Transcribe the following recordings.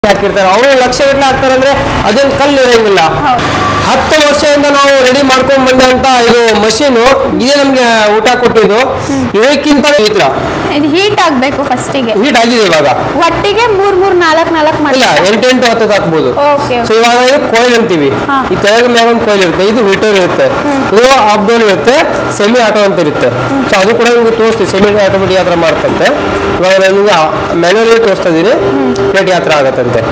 ಹಾಕಿರ್ತಾರೆ ಅವರು ಲಕ್ಷ ಗಟ್ಟಲೆ ಹಾಕ್ತಾರೆ ಅಂದ್ರೆ ಅದೇನು ಕಲ್ಲು ಇರಂಗಿಲ್ಲ ಹೌದು ಹತ್ತು ವರ್ಷದಿಂದ ನಾವು ರೆಡಿ ಮಾಡ್ಕೊಂಡ್ ಬಂದಂತ ಇದು ಮಷೀನು ಇದೇ ನಮ್ಗೆ ಊಟ ಕೊಟ್ಟಿದ್ದು ಇದಕ್ಕಿಂತ ಇತ್ರ ಇದು ಹೀಟ್ ಆಗ್ಬೇಕು ಫಸ್ಟಿಗೆ ಹೀಟ್ ಆಗಿದೆ ಇವಾಗ ಒಟ್ಟಿಗೆ ಮೂರ್ ಮೂರ್ ನಾಲ್ಕ್ ನಾಲ್ಕ್ ಇಲ್ಲ ಮಾಡಿ ಎಂಟೆಂಟು ಹತ್ತು ಹಾಕ್ಬೋದು ಓಕೆ ಸೊ ಇವಾಗ ಇದು ಕೋಯಿಲ್ ಅಂತೀವಿ ಹಾ. ಈ ಕೆಳಗೆ ಮ್ಯಾಗ ಒಂದು ಕೋಯಿಲ್ ಇರುತ್ತೆ ಇದು ಹೀಟರ್ ಇರುತ್ತೆ ಇದು ಅಬ್ಡೋಲ್ ಇರುತ್ತೆ ಸೆಮಿ ಆಟೋ ಅಂತ ಇರುತ್ತೆ ಸೊ ಅದು ಕೂಡ ನಿಮ್ಗೆ ತೋರಿಸ್ತೀವಿ ಸೆಮಿ ಆಟೋಮೆಟಿಕ್ ಯಾವ ಥರ ಮಾಡ್ತಂತೆ ಇವಾಗ ನಾನು ನಿಮ್ಗೆ ಮ್ಯಾನುವಲಿ ತೋರಿಸ್ತಾ ಇದ್ದೀನಿ ಪ್ಲೇಟ್ ಯಾವ ಥರ ಆಗತ್ತಂತೆ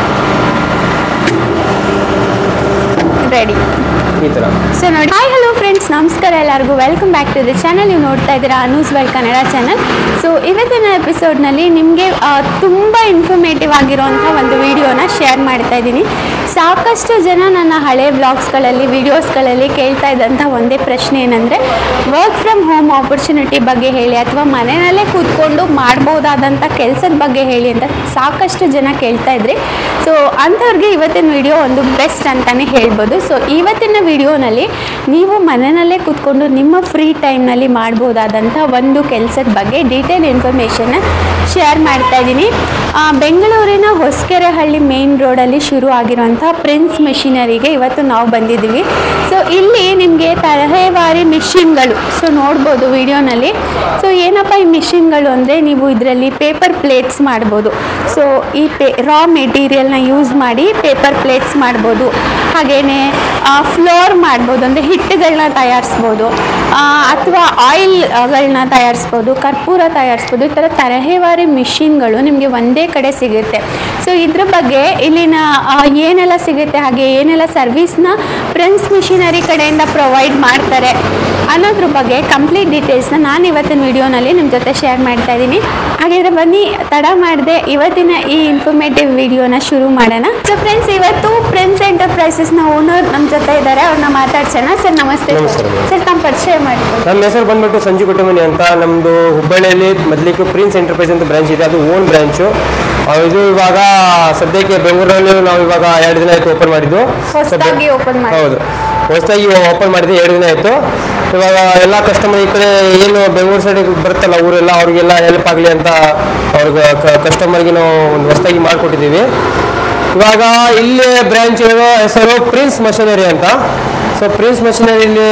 ರೆಡಿ ಈ ಥರ ಸೊ ನೋಡಿ ಹಾಯ್ ಹಲೋ ಫ್ರೆಂಡ್ಸ್ ನಮಸ್ಕಾರ ಎಲ್ಲರಿಗೂ welcome back to the channel ನೀವು ನೋಡ್ತಾ ಇದ್ದೀರಾ ಅನೂಸ್ ವೆಲ್ ಕನ್ನಡ ಚಾನಲ್ ಸೊ ಇವತ್ತಿನ ಎಪಿಸೋಡ್ನಲ್ಲಿ ನಿಮಗೆ ತುಂಬ ಇನ್ಫಾರ್ಮೇಟಿವ್ ಆಗಿರೋಂಥ ಒಂದು ವಿಡಿಯೋನ ಶೇರ್ ಮಾಡ್ತಾ ಇದ್ದೀನಿ ಸಾಕಷ್ಟು ಜನ ನನ್ನ ಹಳೆ ಬ್ಲಾಗ್ಸ್ಗಳಲ್ಲಿ ವಿಡಿಯೋಸ್ಗಳಲ್ಲಿ ಕೇಳ್ತಾ ಇದ್ದಂಥ ಒಂದೇ ಪ್ರಶ್ನೆ ಏನಂದರೆ ವರ್ಕ್ ಫ್ರಮ್ ಹೋಮ್ ಆಪರ್ಚುನಿಟಿ ಬಗ್ಗೆ ಹೇಳಿ ಅಥವಾ ಮನೆಯಲ್ಲೇ ಕೂತ್ಕೊಂಡು ಮಾಡ್ಬೋದಾದಂಥ ಕೆಲಸದ ಬಗ್ಗೆ ಹೇಳಿ ಅಂತ ಸಾಕಷ್ಟು ಜನ ಕೇಳ್ತಾ ಇದ್ರಿ ಸೊ ಅಂಥವ್ರಿಗೆ ಇವತ್ತಿನ ವಿಡಿಯೋ ಒಂದು ಬೆಸ್ಟ್ ಅಂತಲೇ ಹೇಳ್ಬೋದು ಸೊ ಇವತ್ತಿನ ವಿಡಿಯೋನಲ್ಲಿ ನೀವು ಮನೆಯಲ್ಲೇ ಕೂತ್ಕೊಂಡು ನಿಮ್ಮ ಫ್ರೀ ಟೈಮ್ನಲ್ಲಿ ಮಾಡ್ಬೋದಾದಂಥ ಒಂದು ಕೆಲಸದ ಬಗ್ಗೆ ಡೀಟೇಲ್ ಇನ್ಫಾರ್ಮೇಷನ್ನ ಶೇರ್ ಮಾಡ್ತಾ ಇದ್ದೀನಿ ಆ, ಬೆಂಗಳೂರಿನ ಹೊಸಕೆರೆಹಳ್ಳಿ ಮೇನ್ ರೋಡಲ್ಲಿ ಶುರು ಆಗಿರುವಂಥ ಪ್ರಿನ್ಸ್ ಮೆಷಿನರಿಗೆ ಇವತ್ತು ನಾವು ಬಂದಿದ್ದೀವಿ ಸೊ ಇಲ್ಲಿ ನಿಮಗೆ ತರಹೇವಾರಿ ಮಿಷಿನ್ಗಳು ಸೊ ನೋಡ್ಬೋದು ವಿಡಿಯೋನಲ್ಲಿ ಸೊ ಏನಪ್ಪ ಈ ಮಿಷಿನ್ಗಳು ಅಂದರೆ ನೀವು ಇದರಲ್ಲಿ ಪೇಪರ್ ಪ್ಲೇಟ್ಸ್ ಮಾಡ್ಬೋದು ಸೊ ಈ ಪೇ ರಾ ಮೆಟೀರಿಯಲ್ನ ಯೂಸ್ ಮಾಡಿ ಪೇಪರ್ ಪ್ಲೇಟ್ಸ್ ಮಾಡ್ಬೋದು ಹಾಗೆಯೇ ಫ್ಲೋರ್ ಮಾಡ್ಬೋದು ಅಂದರೆ ಹಿಟ್ಟುಗಳನ್ನ ತಯಾರಿಸ್ಬೋದು ಅಥವಾ ಆಯಿಲ್ಗಳನ್ನ ತಯಾರಿಸ್ಬೋದು ಕರ್ಪೂರ ತಯಾರಿಸ್ಬೋದು ಈ ಥರ ತರಹೇವಾರಿ ಮಿಷಿನ್ಗಳು ನಿಮಗೆ ಒಂದೇ ಕಡೆ ಸಿಗುತ್ತೆ ಸೊ ಇದ್ರ ಬಗ್ಗೆ ಇಲ್ಲಿನ ಆ, ಏನೆಲ್ಲ ಸಿಗುತ್ತೆ ಹಾಗೆ ಏನೆಲ್ಲ ಸರ್ವಿಸ್ನ ಪ್ರಿನ್ಸ್ ಮಿಷಿನರಿ ಕಡೆಯಿಂದ ಪ್ರೊವೈಡ್ ಮಾಡ್ತಾರೆ ಅನ್ನೋದ್ರ ಬಗ್ಗೆ ಕಂಪ್ಲೀಟ್ ಡೀಟೇಲ್ಸ್ನ ನಾನು ಇವತ್ತಿನ ವಿಡಿಯೋನಲ್ಲಿ ನಿಮ್ಮ ಜೊತೆ ಶೇರ್ ಮಾಡ್ತಾ ಇದ್ದೀನಿ ಹಾಗಿದ್ರೆ ಬನ್ನಿ ತಡ ಮಾಡದೆ ಇವತ್ತಿನ ಈ ಇನ್ಫಾರ್ಮೇಟಿವ್ ವಿಡಿಯೋನ ಶುರು ಮಾಡೋಣ ಸೊ ಫ್ರೆಂಡ್ಸ್ ಇವತ್ತು ಪ್ರಿನ್ಸ್ ಎಂಟರ್ಪ್ರೈಸಸ್ನ ಓನರ್ ನಮ್ಮ ಜೊತೆ ಇದ್ದಾರೆ ಅವ್ರನ್ನ ಮಾತಾಡ್ಸೋಣ ಸರ್ ನಮಸ್ತೆ ನಮಸ್ಕಾರ. ಸರ್ ತಮ್ಮ ಪರಿಚಯ ಮಾಡ್ಬೋದು ನಮ್ಮ ಹೆಸರು ಬಂದ್ಬಿಟ್ಟು ಸಂಜು ಕುಟುಂಬನಿ ಅಂತ ನಮ್ಮದು ಹುಬ್ಬಳ್ಳಿಯಲ್ಲಿ ಮೊದಲಿಗೆ ಪ್ರಿನ್ಸ್ ಎಂಟರ್ಪ್ರೈಸ್ ಅಂತ ಬ್ರಾಂಚ್ ಇದೆ ಅದು ಓನ್ ಬ್ರಾಂಚು ಇದು ಇವಾಗ ಸದ್ಯಕ್ಕೆ ಬೆಂಗಳೂರಲ್ಲಿ ನಾವು ಇವಾಗ ಎರಡು ದಿನ ಆಯ್ತು ಓಪನ್ ಮಾಡಿದ್ದು ಹೊಸದಾಗಿ ಓಪನ್ ಮಾಡಿ ಹೌದು ಹೊಸದಾಗಿ ಓಪನ್ ಮಾಡಿದ್ವಿ ಎರಡು ದಿನ ಆಯಿತು ಇವಾಗ ಎಲ್ಲ ಕಸ್ಟಮರ್ ಈ ಕಡೆ ಏನು ಬೆಂಗಳೂರು ಸೈಡ್ ಬರುತ್ತಲ್ಲ ಊರೆಲ್ಲ ಅವ್ರಿಗೆಲ್ಲ ಹೆಲ್ಪ್ ಆಗಲಿ ಅಂತ ಅವ್ರಿಗೆ ಕಸ್ಟಮರ್ಗೆ ನಾವು ಒಂದು ಹೊಸದಾಗಿ ಮಾಡಿಕೊಟ್ಟಿದ್ದೀವಿ ಇವಾಗ ಇಲ್ಲಿ ಬ್ರಾಂಚ್ ಇರೋ ಹೆಸರು ಪ್ರಿನ್ಸ್ ಮಷಿನರಿ ಅಂತ ಸೊ ಪ್ರಿನ್ಸ್ ಮಷಿನರಿಲಿ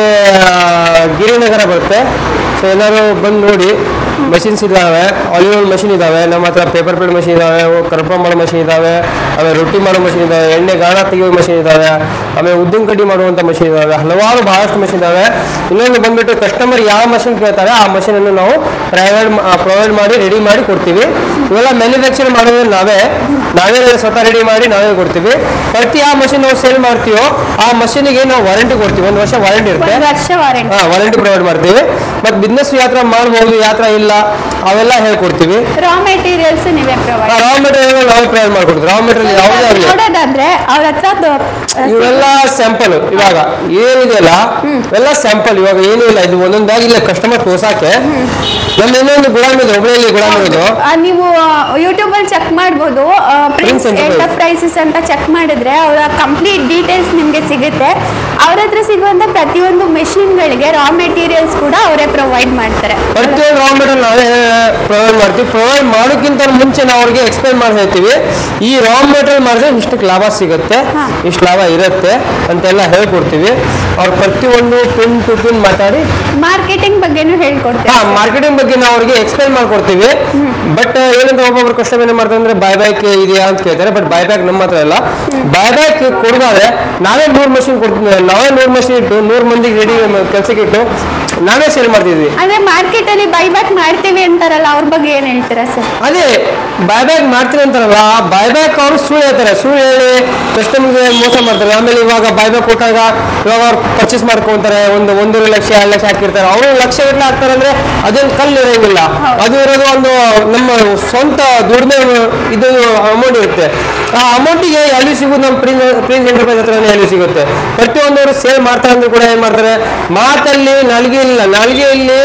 ಗಿರಿನಗರ ಬರುತ್ತೆ ಸೊ ಎಲ್ಲರೂ ಬಂದು ನೋಡಿ ಮಷಿನ್ಸ್ ಇದ್ದಾವೆ ಆಲಿವ್ ಮಷಿನ್ ಇದ್ದಾವೆ ನಮ್ಮ ಹತ್ರ ಪೇಪರ್ ಪ್ಲೇಟ್ ಮಷಿನ್ ಇದ್ದಾವೆ ಕರ್ಪ ಮಾಡೋ ಮಷಿನ್ ಇದ್ದಾವೆ ಆಮೇಲೆ ರೊಟ್ಟಿ ಮಾಡೋ ಮಷಿನ್ ಇದ್ದಾವೆ ಎಣ್ಣೆ ಗಾಣ ತೆಗೆಯೋ ಮಷಿನ್ ಇದ್ದಾವೆ ಆಮೇಲೆ ಉದ್ದಿನ ಕಡ್ಡಿ ಮಾಡುವಂಥ ಮಷಿನ್ ಇದ್ದಾವೆ ಹಲವಾರು ಬಹಳಷ್ಟು ಮಷಿನ್ ಇದ್ದಾವೆ ಇನ್ನೊಂದು ಬಂದ್ಬಿಟ್ಟು ಕಸ್ಟಮರ್ ಯಾವ ಮಷಿನ್ ಕೇಳ್ತಾರೆ ಆ ಮಷಿನನ್ನು ನಾವು ಪ್ರೈವೇಟ್ ಪ್ರೊವೈಡ್ ಮಾಡಿ ರೆಡಿ ಮಾಡಿ ಕೊಡ್ತೀವಿ ಇವೆಲ್ಲ ಮ್ಯಾನುಫ್ಯಾಕ್ಚರ್ ಮಾಡೋದು ನಾವೇ ನಾವೇ ಸ್ವತಃ ರೆಡಿ ಮಾಡಿ ನಾವೇ ಕೊಡ್ತೀವಿ ಪ್ರತಿ ಆ ಮಷಿನ್ ನಾವು ಸೇಲ್ ಮಾಡ್ತೀವೋ ಆ ಮಷಿನಿಗೆ ನಾವು ವಾರಂಟಿ ಕೊಡ್ತೀವಿ ಒಂದು ವರ್ಷ ವಾರಂಟಿ ಇರುತ್ತೆ ಒಂದು ವರ್ಷ ವಾರಂಟಿ ಹಾ ವಾರಂಟಿ ಪ್ರೊವೈಡ್ ಮಾಡ್ತೀವಿ ಮತ್ತು ಬಿಸ್ನೆಸ್ ಯಾವ ಥರ ಮಾಡ್ಬೋದು ಯಾವ ಥರ ಇಲ್ಲ ಅವೆಲ್ಲ ಹೇಳ್ಕೊಡ್ತೀವಿ ರಾ ಮೆಟೀರಿಯಲ್ಸ್ ನೀವೇ ಪ್ರೊವೈಡ್ ರಾ ಮೆಟೀರಿಯಲ್ ನಾವೇ ಪ್ರೊವೈಡ್ ಮಾಡ್ಕೊಡ್ತೀವಿ ರಾ ಮೆಟೀರಿಯಲ್ ಯಾವುದೇ ಆಗಲಿ ನೋಡೋದಾದ್ರೆ ಅವ್ರ ಹತ್ರ ದ- ಇವೆಲ್ಲ ಸ್ಯಾಂಪಲ್ ಇವಾಗ ಏನಿದೆಯಲ್ಲ ಇವೆಲ್ಲ ಸ್ಯಾಂಪಲ್ ಇವಾಗ ಏನೂ ಇಲ್ಲ ಇದು ಒಂದೊಂದಾಗಿ ಇಲ್ಲ ಕಸ್ಟಮರ್ ತೋರ್ಸಾಕೆ ನಮ್ಮ ಇನ್ನೊಂದು ಗುಲಾಮ್ ಇದೆ ಹುಬ್ಳಿಯಲ್ಲಿ ಗುಲಾಮ್ ಇರೋದು ಆ, ನೀವು ಯೂಟ್ಯೂಬ್ ಅಲ್ಲಿ ಚೆಕ್ ಮಾಡ್ಬೋದು ಪ್ರಿನ್ಸ್ Prince Enterprise. ಎಂಟರ್ಪ್ರೈಸಸ್ ಅಂತ ಚೆಕ್ ಮಾಡಿದ್ರೆ ಅವರ ಕಂಪ್ಲೀಟ್ ಡೀಟೇಲ್ಸ್ ನಿಮಗೆ ಸಿಗುತ್ತೆ ಅವ್ರ ಹತ್ರ ಸಿಗುವಂತ ಪ್ರತಿಯೊಂದು ಮೆಷಿನ್ಗಳಿಗೆ ರಾ ಮೆಟೀರಿಯಲ್ಸ್ ಕೂಡ ಅವರೇ ಪ್ರೊವೈಡ್ ಮಾಡ್ತಾರೆ ಪ್ರತಿಯೊಂದು ರಾ ಮೆಟೀರಿಯಲ್ ನಾವೇ ಪ್ರೊವೈಡ್ ಮಾಡ್ತೀವಿ ಪ್ರೊವೈಡ್ ಮಾಡೋಕ್ಕಿಂತ ಮುಂಚೆ ನಾವು ಅವ್ರಿಗೆ ಎಕ್ಸ್ಪ್ಲೈನ್ ಮಾಡಿ ಹೇಳ್ತೀವಿ ಈ ರಾ ಮೆಟೀರಿಯಲ್ ಮಾಡಿದ್ರೆ ಇಷ್ಟಕ್ಕೆ ಲಾಭ ಸಿಗುತ್ತೆ ಹಾ. ಇಷ್ಟು ಲಾಭ ಇರುತ್ತೆ ಅಂತೆಲ್ಲ ಹೇಳ್ಕೊಡ್ತೀವಿ ಅವ್ರು ಪ್ರತಿಯೊಂದು ಪಿನ್ ಟು ಪಿನ್ ಮಾತಾಡಿ ಮಾರ್ಕೆಟಿಂಗ್ ಬಗ್ಗೆನೂ ಹೇಳ್ಕೊಡ್ತಾರೆ ಹಾ ಮಾರ್ಕೆಟಿಂಗ್ ಬಗ್ಗೆ ನಾವು ಅವ್ರಿಗೆ ಎಕ್ಸ್ಪ್ಲೈನ್ ಮಾಡ್ಕೊಡ್ತೀವಿ ಬಟ್ ಏನಂತ ಒಬ್ಬೊಬ್ರು ಕಸ್ಟಮರ್ ಏನ್ ಮಾಡ್ತಾರೆ ಅಂದ್ರೆ ಬೈ ಬ್ಯಾಕ್ ಇದೆಯಾ ಅಂತ ಕೇಳ್ತಾರೆ ಬಟ್ ಬೈ ಬ್ಯಾಕ್ ನಮ್ಮ ಹತ್ರ ಇಲ್ಲ ಬೈ ಬ್ಯಾಕ್ ಕೊಡೋದಾದ್ರೆ ನಾವೇ ನೂರು ಮಷಿನ್ ಕೊಡ್ತೀವಿ ನಾವೇ ನೂರು ಮಷಿನ್ ಇಟ್ಟು ನೂರು ಮಂದಿಗೆ ರೆಡಿ ಕೆಲಸಕ್ಕೆ ಇಟ್ಟು ನಾವೇ ಸೇಲ್ ಮಾಡ್ತಿದ್ವಿ ಅಂದ್ರೆ ಮಾರ್ಕೆಟ್ ಅಲ್ಲಿ ಬೈಬ್ಯಾಕ್ ಮಾಡ್ತೀವಿ ಅಂತಾರಲ್ಲ ಅವ್ರ ಬಗ್ಗೆ ಏನ್ ಹೇಳ್ತೀರಾ ಸರ್ ಅದೇ ಬೈಬ್ಯಾಕ್ ಮಾಡ್ತೀನಿ ಅಂತಾರಲ್ಲ ಬೈಬ್ಯಾಕ್ ಅವರು ಸುಳ್ಳು ಹೇಳ್ತಾರೆ ಸುಳ್ಳು ಹೇಳಿ ಕಸ್ಟಮರ್ಗೆ ಮೋಸ ಮಾಡ್ತಾರೆ ಆಮೇಲೆ ಇವಾಗ ಬೈಬ್ಯಾಕ್ ಕೊಟ್ಟಾಗ ಇವಾಗ ಅವ್ರು ಪರ್ಚೇಸ್ ಮಾಡ್ಕೊಂತಾರೆ ಒಂದು ಒಂದೂವರೆ ಲಕ್ಷ ಎರಡು ಲಕ್ಷ ಹಾಕಿರ್ತಾರೆ ಅವರು ಲಕ್ಷ ಗಟ್ಟಲೆ ಹಾಕ್ತಾರೆ ಅಂದ್ರೆ ಅದೇನು ಕಲ್ಲು ಇರೋಂಗಿಲ್ಲ ಅದು ಇರೋದು ಒಂದು ನಮ್ಮ ಸ್ವಂತ ದುಡಿಮೆ ಇದು ಅಮೌಂಟ್ ಇರುತ್ತೆ ಆ ಅಮೌಂಟಿಗೆ ಎಲ್ಲಿ ಸಿಗೋದು ನಮ್ಮ ಪ್ರೀನ್ ಪ್ರೀನ್ ಎಂಟರ್ಪ್ರೈಸ್ ಹತ್ರನೇ ಎಲ್ಲಿ ಸಿಗುತ್ತೆ ಪ್ರತಿಯೊಂದವರು ಸೇಲ್ ಮಾಡ್ತಾರೆ ಅಂದ್ರೂ ಕೂಡ ಏನ್ ಮಾಡ್ತಾರೆ ಮಾತಲ್ಲಿ ನಾಲ್ಗೆ ಇಲ್ಲ ನಾಲ್ಗೆಯಲ್ಲಿ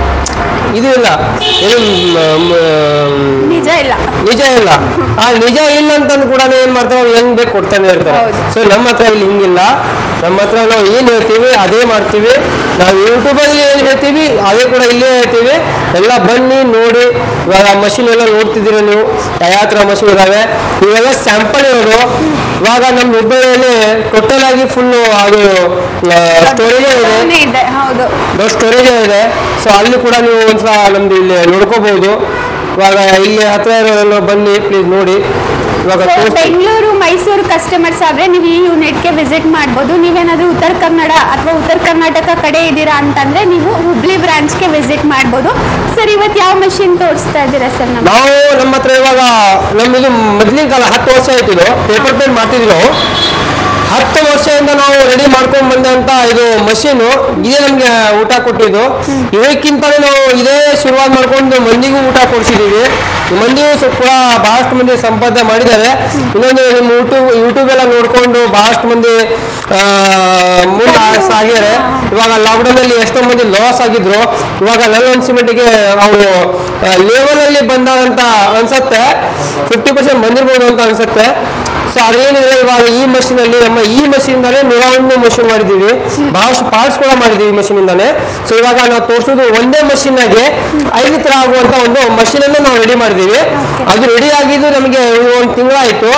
ಇದು ಇಲ್ಲ ಏನು ಮ್, ಮ್, ನಿಜ ಇಲ್ಲ ನಿಜ ಇಲ್ಲ ಆ ನಿಜ ಇಲ್ಲ ಅಂತಂದು ಕೂಡ ಏನ್ ಮಾಡ್ತಾರೆ ಅವ್ರು ಹೆಂಗ್ ಬೇಕು ಕೊಡ್ತಾನೆ ಇರ್ತಾರೆ ಹೌದು. ಸೊ ನಮ್ಮ ಹತ್ರ ಇಲ್ಲಿ ಹಿಂಗಿಲ್ಲ ನಮ್ಮ ಹತ್ರ ನಾವು ಏನು ಹೇಳ್ತೀವಿ ಅದೇ ಮಾಡ್ತೀವಿ ನಾವು ಯೂಟ್ಯೂಬಲ್ಲಿ ಏನು ಹೇಳ್ತೀವಿ ಅದೇ ಕೂಡ ಇಲ್ಲೇ ಹೇಳ್ತೀವಿ ಎಲ್ಲ ಬನ್ನಿ ನೋಡಿ ಇವಾಗ ಮಷಿನ್ ಎಲ್ಲ ನೋಡ್ತಿದ್ದೀರ ನೀವು ಯಾವ ಥರ ಮಷಿನ್ ಇದಾವೆ ಇವೆಲ್ಲ ಸ್ಯಾಂಪಲ್ ಇರೋದು ಇವಾಗ ನಮ್ಮ ಹುಬ್ಬಳ್ಳಿಯಲ್ಲಿ ಟೋಟಲ್ ಆಗಿ ಫುಲ್ಲು ಅದು ಸ್ಟೋರೇಜ್ ಇದೆ ಇದೆ ಹೌದು ದೊಡ್ಡ ಸ್ಟೋರೇಜ್ ಇದೆ ಸೊ ಅಲ್ಲಿ ಕೂಡ ನೀವು ಒಂದ್ಸಲ ನಮ್ದು ಇಲ್ಲಿ ನೋಡ್ಕೋಬಹುದು ಇವಾಗ ಇಲ್ಲಿ ಹತ್ರ ಇರೋರೆಲ್ಲ ಬನ್ನಿ ಪ್ಲೀಸ್ ನೋಡಿ ಇವಾಗ ಸೊ ತೋರಿಸ್ತೀನಿ. ಬೆಂಗಳೂರು ಮೈಸೂರು ಕಸ್ಟಮರ್ಸ್ ಆದ್ರೆ ನೀವು ಈ ಯೂನಿಟ್ಗೆ ವಿಸಿಟ್ ಮಾಡ್ಬೋದು ನೀವೇನಾದ್ರೂ ಉತ್ತರ ಕನ್ನಡ ಅಥವಾ ಉತ್ತರ ಕರ್ನಾಟಕ ಕಡೆ ಇದ್ದೀರಾ ಅಂತಂದ್ರೆ ನೀವು ಹುಬ್ಳಿ ಬ್ರಾಂಚ್ಗೆ ವಿಸಿಟ್ ಮಾಡ್ಬೋದು ಸರ್ ಇವತ್ತು ಯಾವ ಮಷಿನ್ ತೋರಿಸ್ತಾ ಇದ್ದೀರಾ ಸರ್ ನಮ್ಗೆ ನಾವು ನಮ್ಮ ಹತ್ರ ಇವಾಗ ನಮ್ದು ಮೊದಲಿನ ಕಾಲ ಹತ್ತು ವರ್ಷ ಆಯ್ತು ಇದು ಪೇಪರ್ ಪೇಂಟ್ ಮಾಡ್ತಿದ್ವಿ ನಾವು ಹತ್ತು ವರ್ಷದಿಂದ ನಾವು ರೆಡಿ ಮಾಡ್ಕೊಂಡ್ ಬಂದಂತ ಇದು ಮಷೀನು ಇದೇ ನಮ್ಗೆ ಊಟ ಕೊಟ್ಟಿದ್ದು ಇದಕ್ಕಿಂತ ನಾವು ಇದೇ ಶುರುವಾತ್ ಮಾಡ್ಕೊಂಡು ಮಂದಿಗೂ ಊಟ ಕೊಡ್ಸಿದೀವಿ ಈ ಮಂದಿಗೂ ಸ್ವಲ್ಪ ಕೂಡ ಬಹಳಷ್ಟು ಮಂದಿ ಸಂಪಾದನೆ ಮಾಡಿದ್ದಾರೆ ಇನ್ನೊಂದು ನಿಮ್ಮ ಯೂಟ್ಯೂಬ್ ಯೂಟ್ಯೂಬ್ ಎಲ್ಲ ನೋಡ್ಕೊಂಡು ಬಹಳಷ್ಟು ಮಂದಿ ಆ, ಮುಂದೆ ಸಾಗ್ಯಾರೆ ಇವಾಗ ಲಾಕ್ಡೌನ್ ಅಲ್ಲಿ ಎಷ್ಟೋ ಮಂದಿ ಲಾಸ್ ಆಗಿದ್ರು ಇವಾಗ ನನ್ನ ಅನ್ಸಿಮೆಂಟಿಗೆ ಅವರು ಲೆವೆಲ್ ಅಲ್ಲಿ ಬಂದಂತ ಅನ್ಸತ್ತೆ ಫಿಫ್ಟಿ ಪರ್ಸೆಂಟ್ ಬಂದಿರ್ಬೋದು ಅಂತ ಅನ್ಸುತ್ತೆ ಸೊ ಅದೇನಿದೆ ಇವಾಗ ಈ ಮಷೀನ್ ಅಲ್ಲಿ ನಮ್ಮ ಈ ಮಷೀನ್ ಇಂದಾನೆ ನೂರ ಒಂದು ಮಷೀನ್ ಮಾಡಿದೀವಿ ಬಹಳಷ್ಟು ಪಾರ್ಟ್ಸ್ ಕೂಡ ಮಾಡಿದೀವಿ ಈ ಮಷೀನ್ ಇಂದಾನೆ ಸೊ ಇವಾಗ ನಾವು ತೋರಿಸೋದು ಒಂದೇ ಮಷೀನ್ ಆಗಿ ಐದು ತರ ಆಗುವಂತ ಒಂದು ಮಷೀನ್ ಅನ್ನು ನಾವು ರೆಡಿ ಮಾಡಿದೀವಿ ಅದು ರೆಡಿ ಆಗಿದ್ದು ನಮಗೆ ಒಂದು ತಿಂಗಳಾಯ್ತು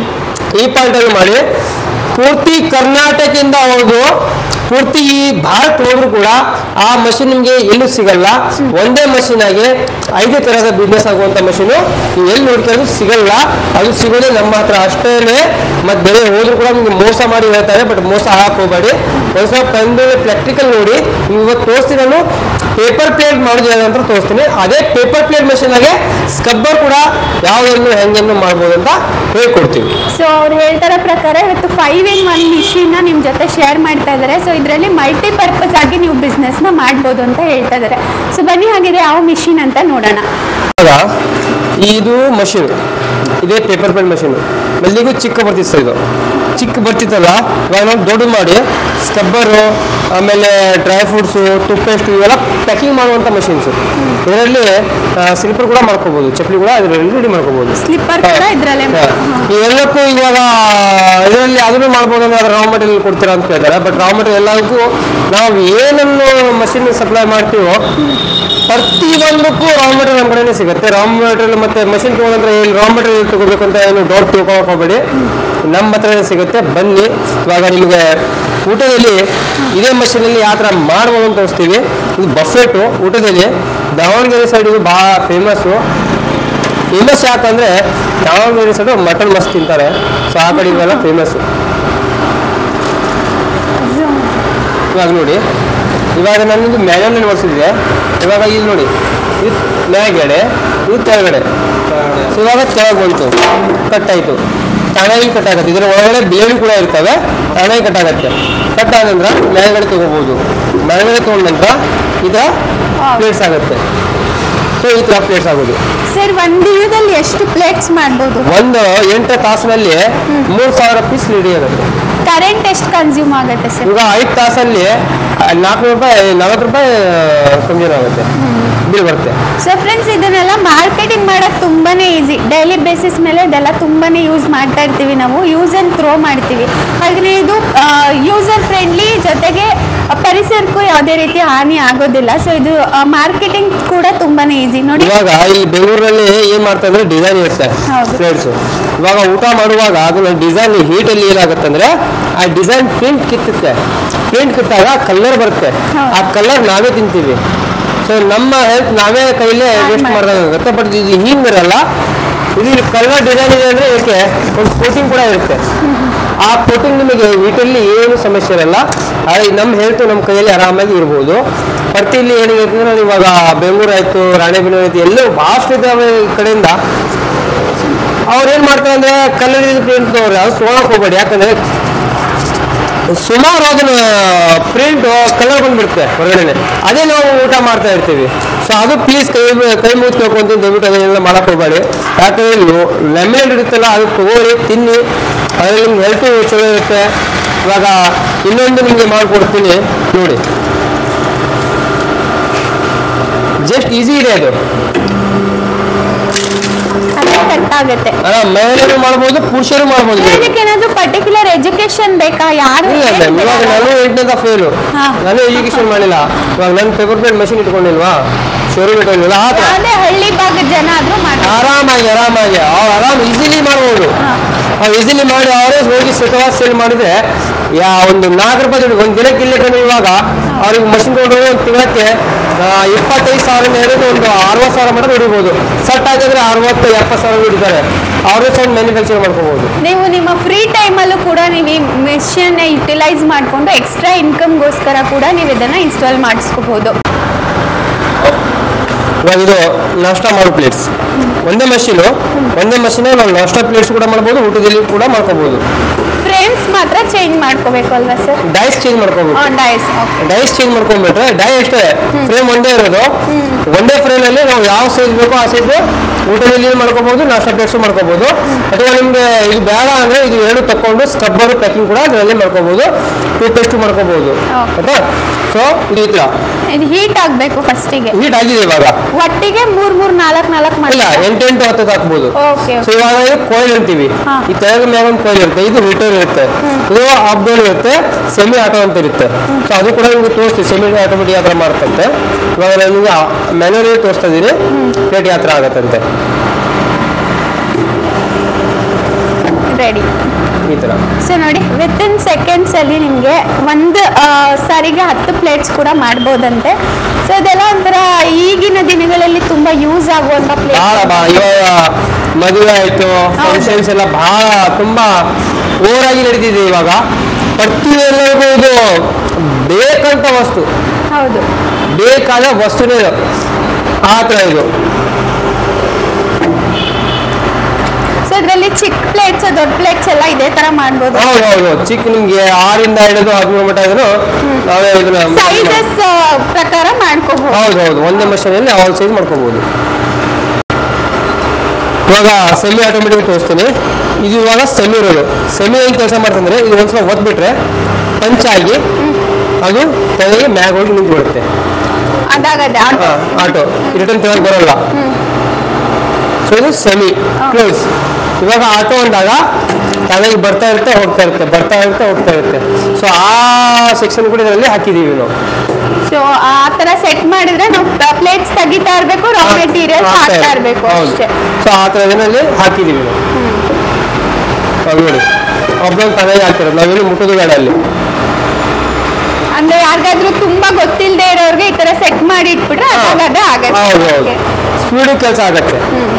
ಈ ಪಾಯಿಂಟ್ ಅಲ್ಲಿ ಮಾಡಿ ಪೂರ್ತಿ ಕರ್ನಾಟಕದಿಂದ ಹೋದು ಪೂರ್ತಿ ಈ ಭಾರತ್ ಹೋದ್ರು ಕೂಡ ಆ ಮಷಿನ್ ನಿಮಗೆ ಎಲ್ಲೂ ಸಿಗಲ್ಲ ಒಂದೇ ಮಷಿನ್ ಆಗಿ ಐದು ತರಹದ ಬಿಸ್ನೆಸ್ ಆಗುವಂತ ಮಷೀನು ನೀವು ಎಲ್ಲಿ ನೋಡ್ತಾ ಸಿಗಲ್ಲ ಅದು ಸಿಗೋದೇ ನಮ್ಮ ಹತ್ರ ಅಷ್ಟೇನೆ ಮತ್ತೆ ಬೇರೆ ಹೋದ್ರು ಕೂಡ ನಿಮ್ಗೆ ಮೋಸ ಮಾಡಿ ಹೇಳ್ತಾರೆ ಬಟ್ ಮೋಸ ಹಾಕ್ ಹೋಗ್ಬೇಡಿ ಒಂದ್ಸಲ ತಂದು ಪ್ರಾಕ್ಟಿಕಲ್ ನೋಡಿ ನೀವು ಇವತ್ತು ತೋರಿಸ್ತೀನಿ ನಾನು ಪೇಪರ್ ಪ್ಲೇಟ್ ಮಾಡೋದು ಅಂತ ತೋರಿಸ್ತೀನಿ ಅದೇ ಪೇಪರ್ ಪ್ಲೇಟ್ ಮಷೀನ್ ಆಗಿ ಸ್ಕಬ್ಬರ್ ಕೂಡ ಯಾವುದನ್ನು ಹೆಂಗೆನ್ನು ಮಾಡ್ಬೋದು ಅಂತ ಹೇಳ್ಕೊಡ್ತೀವಿ ಸೊ ಅವ್ರು ಹೇಳ್ತಾರ ಪ್ರಕಾರ ಇವತ್ತು ಫೈವ್ ಇನ್ ಒನ್ ಮಿಷಿನ್ನ ನಿಮ್ಮ ಜೊತೆ ಶೇರ್ ಮಾಡ್ತಾ ಇದ್ದಾರೆ ಸೊ ಇದರಲ್ಲಿ ಮಲ್ಟಿಪರ್ಪಸ್ ಆಗಿ ನೀವು ಬಿಸ್ನೆಸ್ನ ಮಾಡ್ಬೋದು ಅಂತ ಹೇಳ್ತಾ ಇದ್ದಾರೆ ಸೊ ಬನ್ನಿ ಹಾಗಿದ್ರೆ ಯಾವ ಮಿಷಿನ್ ಅಂತ ನೋಡೋಣ ಇವಾಗ ಇದು ಮಷೀನ್ ಇದೇ ಪೇಪರ್ ಪೆನ್ ಮಷೀನ್ ಮಲ್ಲಿಗೂ ಚಿಕ್ಕ ಬರ್ತಿತ್ತು ಸರ್ ಇದು ಚಿಕ್ಕ ಬರ್ತಿತ್ತಲ್ಲ ಇವಾಗ ನಾವು ದೊಡ್ಡದು ಮಾಡಿ ಸ್ಟಬ್ಬರು ಆಮೇಲೆ ಡ್ರೈ ಫ್ರೂಟ್ಸು ಟೂತ್ಪೇಸ್ಟ್ ಇವೆಲ್ಲ ಪ್ಯಾಕಿಂಗ್ ಮಾಡುವಂಥ ಮಷೀನ್ಸು ಇದರಲ್ಲಿ ಸ್ಲಿಪ್ಪರ್ ಕೂಡ ಮಾಡ್ಕೋಬೋದು ಚಪ್ಪಲಿ ಕೂಡ ಇದರಲ್ಲಿ ರೆಡಿ ಮಾಡ್ಕೋಬೋದು ಸ್ಲಿಪ್ಪರ್ ಕೂಡ ಇದರಲ್ಲೇ ಹಾ. ಇವೆಲ್ಲಕ್ಕೂ ಇವಾಗ ಇದರಲ್ಲಿ ಅದನ್ನು ಮಾಡ್ಬೋದು ಅಂದ್ರೆ ರಾ ಮಟೀರಿಯಲ್ ಕೊಡ್ತೀರಾ ಅಂತ ಕೇಳ್ತಾರೆ ಬಟ್ ರಾ ಮಟೀರಿಯಲ್ ಎಲ್ಲದಕ್ಕೂ ನಾವು ಏನನ್ನು ಮಷಿನ್ ಸಪ್ಲೈ ಮಾಡ್ತೀವೋ ಪ್ರತಿ ಒಂದಕ್ಕೂ ರಾ ಮಟೀರಿಯಲ್ ನಮ್ಮ ಕಡೆನೇ ಸಿಗುತ್ತೆ ರಾ ಮಟೀರಿಯಲ್ ಮತ್ತೆ ಮಷಿನ್ ತೊಗೊಂಡ್ರೆ ಇಲ್ಲಿ ರಾ ಮಟೀರಿಯಲ್ ತಗೋಬೇಕು ಅಂತ ಏನು ಡೌಟ್ ತಿಳ್ಕೊಳಕ್ ಹೋಗ್ಬೇಡಿ ನಮ್ಮ ಹತ್ರನೇ ಸಿಗುತ್ತೆ ಬನ್ನಿ ಇವಾಗ ನಿಮಗೆ ಊಟದಲ್ಲಿ ಇದೇ ಮಷೀನಲ್ಲಿ ಯಾವ ಥರ ಮಾಡ್ಬೋದು ಅಂತ ತೋರಿಸ್ತೀವಿ ಇದು ಬಫೆಟು ಊಟದಲ್ಲಿ ದಾವಣಗೆರೆ ಸೈಡ್ ಇದು ಭಾಳ ಫೇಮಸ್ಸು ಫೇಮಸ್ ಯಾಕಂದ್ರೆ ದಾವಣಗೆರೆ ಸೈಡು ಮಟನ್ ಮಸ್ತ್ ತಿಂತಾರೆ ಸೊ ಆ ಕಡೆ ಇವೆಲ್ಲ ಫೇಮಸ್ ಇವಾಗ ನೋಡಿ ಇವಾಗ ನನ್ನದು ಮ್ಯಾಗಲ್ಲಿ ನೋಡ್ಸಿದ್ರೆ ಇವಾಗ ಇಲ್ಲಿ ನೋಡಿ ಇದು ಮ್ಯಾಗಡೆ ಇದು ಕೆಳಗಡೆ ಸೊ ಇವಾಗ ಕೆಳಗೆ ಬಂತು ಕಟ್ ಆಯಿತು ತಾನಾಗಿ ಕಟ್ ಆಗುತ್ತೆ ಇದರ ಒಳಗಡೆ ಬೇಳು ಕೂಡ ಇರ್ತವೆ ತಾನಾಗಿ ಕಟ್ ಆಗುತ್ತೆ ಕಟ್ ಆದ ನಂತರ ಮೇಲ್ಗಡೆ ತಗೋಬಹುದು ಮೇಲ್ಗಡೆ ತಗೊಂಡ ನಂತರ ಇದರ ಪ್ಲೇಟ್ಸ್ ಆಗುತ್ತೆ ಸೊ ಈ ಥರ ಪ್ಲೇಟ್ಸ್ ಆಗೋದು ಸರ್ ಒಂದು ದಿನದಲ್ಲಿ ಎಷ್ಟು ಪ್ಲೇಟ್ಸ್ ಮಾಡ್ಬೋದು ಒಂದು ಎಂಟು ತಾಸಿನಲ್ಲಿ ಮೂರು ಸಾವಿರ ಪೀಸ್ ರೆಡಿ ಆಗುತ್ತೆ ಕರೆಂಟ್ ಎಷ್ಟು ಕನ್ಸ್ಯೂಮ್ ಆಗುತ್ತೆ ಸರ್ ಈಗ ಐದು ತಾಸಲ್ಲಿ ನಾಲ್ಕು ರೂಪಾಯಿ ನಲವತ್ತು ರೂಪಾಯಿ ಕನ್ಸ್ಯೂಮ್ ಆಗುತ್ತೆ ಬಿಲ್ ಬರುತ್ತೆ ಸೊ ಫ್ರೆಂಡ್ಸ್ ಇದನ್ನೆಲ್ಲ ಮಾರ್ಕೆಟಿಂಗ್ ಮಾಡೋದು ತುಂಬಾನೇ ಈಸಿ ಡೈಲಿ ಬೇಸಿಸ್ ಮೇಲೆ ಇದೆಲ್ಲ ತುಂಬಾನೇ ಯೂಸ್ ಮಾಡ್ತಾ ಇರ್ತೀವಿ ನಾವು ಯೂಸ್ ಆ್ಯಂಡ್ ಥ್ರೋ ಮಾಡ್ತೀವಿ ಹಾಗೆ ಇದು ಯೂಸರ್ ಫ್ರೆಂಡ್ಲಿ ಜೊತೆಗೆ ಪರಿಸರಕ್ಕೂ ಯಾವುದೇ ರೀತಿ ಹಾನಿ ಆಗೋದಿಲ್ಲ ಸೊ ಇದು ಮಾರ್ಕೆಟಿಂಗ್ ಕೂಡ ತುಂಬಾನೇ ಈಸಿ ನೋಡಿ ಇವಾಗ ಇಲ್ಲಿ ಬೆಂಗಳೂರಲ್ಲಿ ಏನ್ ಮಾಡ್ತಾ ಇದ್ರೆ ಡಿಸೈನ್ ಇರುತ್ತೆ ಹೌದು. ಪ್ಲೇಟ್ಸ್ ಇವಾಗ ಊಟ ಮಾಡುವಾಗ ಅದನ್ನ ಡಿಸೈನ್ ಹೀಟ್ ಅಲ್ಲಿ ಏನಾಗುತ್ತೆ ಅಂದ್ರೆ ಆ ಡಿಸೈನ್ ಪ್ರಿಂಟ್ ಕಿತ್ತುತ್ತೆ ಪ್ರಿಂಟ್ ಕಿತ್ತಾಗ ಕಲರ್ ಬರುತ್ತೆ ಹೌದು. ಆ ಕಲರ್ ನಾವೇ ತಿಂತೀವಿ ಸೊ ನಮ್ಮ ಹೆಲ್ತ್ ನಾವೇ ಕೈಲೇ ಹಾಳ್ ವೇಸ್ಟ್ ಮಾಡ್ತೀವಿ. ಮಾಡ್ದಂಗಾಗುತ್ತೆ ಬಟ್ ಇದು ಹಿಂಗಿರಲ್ಲ ಇದು ಕಲರ್ ಡಿಸೈನ್ ಇದೆ ಅಂದ್ರೆ ಇದಕ್ಕೆ ಒಂದು ಕೋಟಿಂಗ್ ಕೂಡ ಇರುತ್ತೆ ಆ ಕೋಟಿಂಗ್ ನಿಮಗೆ ಹೀಟಲ್ಲಿ ಏನು ಸಮಸ್ಯೆ ಇರಲ್ಲ ಆದರೆ ನಮ್ಮ ಹೆಲ್ತ್ ನಮ್ಮ ಕೈಯಲ್ಲಿ ಆರಾಮಾಗಿ ಇರ್ಬೋದು ಪ್ರತಿ ಇಲ್ಲಿ ಏನಿರುತ್ತೆ ಅಂದ್ರೆ ಇವಾಗ ಬೆಂಗಳೂರು ಆಯ್ತು ರಾಣೆಬೆನ್ನೂರು ಆಯ್ತು ಎಲ್ಲೋ ಭಾಳಷ್ಟು ಇದ್ದಾವೆ ಈ ಕಡೆಯಿಂದ ಅವ್ರು ಏನು ಮಾಡ್ತಾರೆ ಅಂದ್ರೆ ಕಲರ್ ಪ್ರಿಂಟ್ ತಗೋರಿ ಅದು ತೊಗೊಳಕ್ ಹೋಗ್ಬೇಡಿ ಯಾಕಂದ್ರೆ ಸುಮಾರು ಅದನ್ನ ಪ್ರಿಂಟ್ ಕಲರ್ ಬಂದ್ಬಿಡುತ್ತೆ ಹೊರಗಡೆ ಅದೇ ನಾವು ಊಟ ಮಾಡ್ತಾ ಇರ್ತೀವಿ ಸೊ ಅದು ಪ್ಲೀಸ್ ಕೈ ಕೈ ಮುಗಿದು ಕೇಳ್ಕೊಂತೀನಿ ದಯವಿಟ್ಟು ಅದನ್ನೆಲ್ಲ ಮಾಡಕ್ ಹೋಗ್ಬೇಡಿ ಯಾಕಂದ್ರೆ ಲೆಮನ್ ಇರುತ್ತಲ್ಲ ಅದು ತಗೋರಿ ತಿನ್ನಿ ಅದರಲ್ಲಿ ನಿಮ್ಗೆ ಹೆಲ್ತ್ ಚಲೋ ಇರುತ್ತೆ ಇವಾಗ ಇನ್ನೊಂದು ನಿಮಗೆ ಮಾಡಿಕೊಡ್ತೀನಿ ನೋಡಿ ಜಸ್ಟ್ ಈಸಿ ಇದೆ ಅದು ಅದೇ ಸೆಟ್ ಆಗುತ್ತೆ ಅಲ್ಲ ಮಹಿಳೆಯರು ಮಾಡ್ಬೋದು ಪುರುಷರು ಮಾಡ್ಬೋದು So, ಇದಕ್ಕೆ ಏನಾದ್ರು ಪರ್ಟಿಕ್ಯುಲರ್ ಎಜುಕೇಶನ್ ಬೇಕಾ ಯಾರು ಇಲ್ಲ ಮೇಡಮ್ ಇವಾಗ ನಾನು ಎಂಟನೇದ ಫೇಲು ಹಾ. ನಾನು ಎಜುಕೇಶನ್ ಮಾಡಿಲ್ಲ ಇವಾಗ ನಾನು ಪೇಪರ್ ಪ್ಲೇಟ್ ಮಷಿನ್ ಇಟ್ಕೊಂಡಿಲ್ವಾ ಶೋರೂಮ್ ಇಟ್ಕೊಂಡಿಲ್ಲ ಆ ಥರ ಯಾವುದೇ ಹಳ್ಳಿ ಭಾಗದ ಜನ ಆದ್ರೂ ಮಾಡ್ತಾರೆ ಆರಾಮಾಗಿ ಆರಾಮಾಗಿ ಅವ್ರು ಆರಾಮ್ ಈಸಿಲಿ ಮಾಡ್ಬೋದು ಹಾ. ಅವ್ರು ಈಸಿಲಿ ಮಾಡಿ ಅವರೇ ಹೋಗಿ ಸುಖವಾಗಿ ಸೇಲ್ ಮಾಡಿದ್ರೆ ಯಾ ಒಂದು ನಾಲ್ಕು ರೂಪಾಯಿ ದುಡ್ಡು ಒಂದು ದಿನಕ್ಕೆ ಇಲ್ಲಿ ಕಂಡು ಇವಾಗ ಅವ್ರಿಗೆ ಮಷಿನ್ ತಗೊಂಡು ಒಂದು ತಿಂಗಳಕ್ಕೆ ಆ, ಇಪ್ಪತ್ತೈದು ಸಾವಿರ ಹಿಡಿದು ಒಂದು ಅರವತ್ತು ಸಾವಿರ ಮಟ್ಟ ದುಡಿಬೋದು ಸೆಟ್ ಆಗಿದ್ರೆ ಅರವತ್ತು ಎಪ್ಪತ್ತು ಸಾವಿರ ದುಡಿತಾರೆ ಅವರು ಸಹ ಮ್ಯಾನುಫ್ಯಾಕ್ಚರ್ ಮಾಡ್ಕೋಬಹುದು ನೀವು ನಿಮ್ಮ ಫ್ರೀ ಟೈಮಲ್ಲೂ ಕೂಡ ನೀವು ಈ ಮೆಷಿನ್ ಯುಟಿಲೈಸ್ ಮಾಡಿಕೊಂಡು ಎಕ್ಸ್ಟ್ರಾ ಇನ್ಕಮ್ಗೋಸ್ಕರ ಕೂಡ ನೀವು ಇದನ್ನ ಇನ್ಸ್ಟಾಲ್ ಮಾಡಿಸ್ಕೋಬಹುದು ಇವಾಗ ಇದು ನಾಷ್ಟ ಮಾಡೋ ಪ್ಲೇಟ್ಸ್ ಒಂದೇ ಮಷೀನು ಒಂದೇ ಮಷೀನ್ ನಾವು ನಾಷ್ಟ ಪ್ಲೇಟ್ಸ್ ಕೂಡ ಮಾಡ್ಬೋದು ಊಟದಲ್ಲಿ ಕೂಡ ಮಾಡ್ಕೋಬಹುದು ಫ್ರೇಮ್ಸ್ ಮಾತ್ರ ಚೇಂಜ್ ಮಾಡ್ಕೋಬೇಕು ಅಲ್ವಾ ಸರ್ ಡೈಸ್ ಚೇಂಜ್ ಮಾಡ್ಕೋಬಹುದು ಡೈಸ್ ಓಕೆ ಡೈಸ್ ಚೇಂಜ್ ಮಾಡ್ಕೊಂಡ್ಬಿಟ್ರೆ ಡೈ ಅಷ್ಟೇ ಫ್ರೇಮ್ ಒಂದೇ ಇರೋದು ಒಂದೇ ಫ್ರೇಮ್ ಅಲ್ಲಿ ನಾವು ಯಾವ ಸೈಜ್ ಬೇಕೋ ಆ ಸೈಜ್ ಊಟದಲ್ಲಿ ಮಾಡ್ಕೋಬಹುದು ನಾಷ್ಟ ಪ್ಲೇಟ್ಸ್ ಮಾಡ್ಕೋಬಹುದು ಅಥವಾ ನಿಮ್ಗೆ ಇದು ಬೇಡ ಅಂದ್ರೆ ಇದು ಎರಡು ತಕೊಂಡು ಸ್ಕಬ್ಬರ್ ಪ್ಯಾಕಿಂಗ್ ಕೂಡ ಅದರಲ್ಲಿ ಮಾಡ್ಕೋಬಹುದು ಟೂತ್ ಪೇಸ್ಟ್ ಮಾಡ್ಕೋಬಹುದು Okay. ಆಯ್ತಾ ಸೊ ಇದು ಈ ತರ ಇದು ಹೀಟ್ ಆಗಬೇಕು ಫಸ್ಟಿಗೆ ಹೀಟ್ ಆಗಿದೆ ಇವಾಗ ಒಟ್ಟಿಗೆ ಮೂರ್ ಮೂರ್ ನಾಲ್ಕು ನಾಲ್ಕು ಮಾಡಿ ಇಲ್ಲ ಎಂಟೆಂಟು ಹತ್ತತ್ತು ಹಾಕ್ಬೋದು ಓಕೆ ಸೊ ಇವಾಗ ಇದು ಕೋಯಿಲ್ ಅಂತೀವಿ ಹಾ. ಈ ತೆಳಗ ಮ್ಯಾಗ ಒಂದು ಕೋಯಿಲ್ ಇರುತ್ತೆ ಇದು ರಿಟರ್ನ್ ಇರುತ್ತೆ ಇದು ಅಪ್ಡೇಟ್ ಇರುತ್ತೆ ಸೆಮಿ ಆಟೋ ಅಂತ ಇರುತ್ತೆ ಸೊ ಅದು ಕೂಡ ನಿಮ್ಗೆ ತೋರಿಸ್ತೀವಿ ಸೆಮಿ ಆಟೋಮೆಟಿಕ್ ಯಾವ ಥರ ಮಾಡ್ತಂತೆ ಇವಾಗ ನಾನು ನಿಮಗೆ ಮ್ಯಾನ್ಯಲಿ ತೋರಿಸ್ತಾ ಇದ್ದೀನಿ ಪ್ಲೇಟ್ ಯಾವ ಥರ ಆಗತ್ತಂತೆ ರೆಡಿ ಈ ಥರ ಸೊ ನೋಡಿ ವಿತ್ ಇನ್ ಸೆಕೆಂಡ್ಸ್ ಅಲ್ಲಿ ನಿಮಗೆ ಒಂದು ಆ, ಸಾರಿಗೆ ಹತ್ತು ಪ್ಲೇಟ್ಸ್ ಕೂಡ ಮಾಡ್ಬೋದಂತೆ ಸೊ ಇದೆಲ್ಲ ಒಂಥರ ಈಗಿನ ದಿನಗಳಲ್ಲಿ ತುಂಬಾ ಯೂಸ್ ಆಗುವಂತ ಭಾಳ ಪ್ಲೇಟ್ ಭಾಳ ಇವಾಗ ಮದುವೆ ಆಯಿತು ಫಂಕ್ಷನ್ಸ್ ಎಲ್ಲ ಭಾಳ ತುಂಬ ಓವರಾಗಿ ನಡೀತಿದೆ ಇವಾಗ ಪ್ರತಿಯೊಂದರಿಗೂ ಇದು ಬೇಕಂತ ವಸ್ತು ಹೌದು ಬೇಕಾದ ವಸ್ತುನೇ ಇದು ಆ ಥರ ಇದು ಸೊ ಇದರಲ್ಲಿ ಚಿಕ್ಕ ಪ್ಲೇಟ್ಸ್ ದೊಡ್ಡ ಪ್ಲೇಟ್ಸ್ ಎಲ್ಲ ಇದೇ ತರ ಮಾಡ್ಬೋದು ಹೌದು ಹೌದು ಚಿಕ್ಕ ನಿಮ್ಗೆ ಆರಿಂದ ಹಿಡಿದು ಹದಿಮೂರು ಮಟ್ಟ ಇದ್ರು ನಾವೇ ಇದನ್ನ ಸೈಜಸ್ ಪ್ರಕಾರ ಮಾಡ್ಕೋಬಹುದು ಹೌದು ಹೌದು ಒಂದೇ ಮಷೀನಲ್ಲಿ ಆಲ್ ಸೈಜ್ ಮಾಡ್ಕೋಬಹುದು ಇವಾಗ ಸೆಮಿ ಆಟೋಮೆಟಿಕ್ ತೋರಿಸ್ತೀನಿ ಇದು ಇವಾಗ ಸೆಮಿ ಇರೋದು ಸೆಮಿ ಏನು ಕೆಲಸ ಮಾಡ್ತಂದ್ರೆ ಇದು ಒಂದ್ಸಲ ಒತ್ಬಿಟ್ರೆ ಪಂಚಾಗಿ ಅದು ತೆಗೆಗೆ ಮ್ಯಾಗ್ ಹೋಗಿ ನಿಂತ್ಬಿಡುತ್ತೆ ಅದಾಗದೆ ಹಾ, ಆಟೋ ರಿಟರ್ನ್ ತೆಗೆದು ಬರಲ್ಲ ಸೊ ಇದು ಸೆಮಿ ಕ್ಲೋಸ್ ಇವಾಗ ಆಟೋ ಅಂದಾಗ ತಲೆಗೆ ಬರ್ತಾ ಇರುತ್ತೆ ಹೋಗ್ತಾ ಇರುತ್ತೆ ಬರ್ತಾ ಇರುತ್ತೆ ಹೋಗ್ತಾ ಇರುತ್ತೆ ಸೊ ಆ ಸೆಕ್ಷನ್ ಕೂಡ ಇದರಲ್ಲಿ ಹಾಕಿದೀವಿ ನಾವು ಸೊ ಆ ತರ ಸೆಟ್ ಮಾಡಿದ್ರೆ ನಾವು ಪ್ಲೇಟ್ಸ್ ತೆಗಿತಾ ಇರ್ಬೇಕು ರಾ ಮೆಟೀರಿಯಲ್ಸ್ ಹಾಕ್ತಾ ಇರ್ಬೇಕು ಅಷ್ಟೇ ಸೊ ಆ ಥರ ಇದರಲ್ಲಿ ಹಾಕಿದೀವಿ ನಾವು ಅವಾಗ ನೋಡಿ ಒಬ್ಬೊಂದು ತಲೆಗೆ ಹಾಕ್ತಿರೋದು ನಾವೇನು ಮುಟ್ಟೋದು ಬೇಡ ಅಲ್ಲಿ ಅಂದ್ರೆ ಯಾರಿಗಾದ್ರೂ ತುಂಬಾ ಗೊತ್ತಿಲ್ಲದೆ ಇರೋರ್ಗೆ ಈ ತರ ಸೆಟ್ ಮಾಡಿ ಇಟ್ಬಿಟ್ರೆ ಹಾ. ಅದಾಗದೆ ಹೌದು ಹೌದು ಆಗತ್ತೆ ಸ್ಪೀಡು ಕೆಲಸ ಆಗತ್ತೆ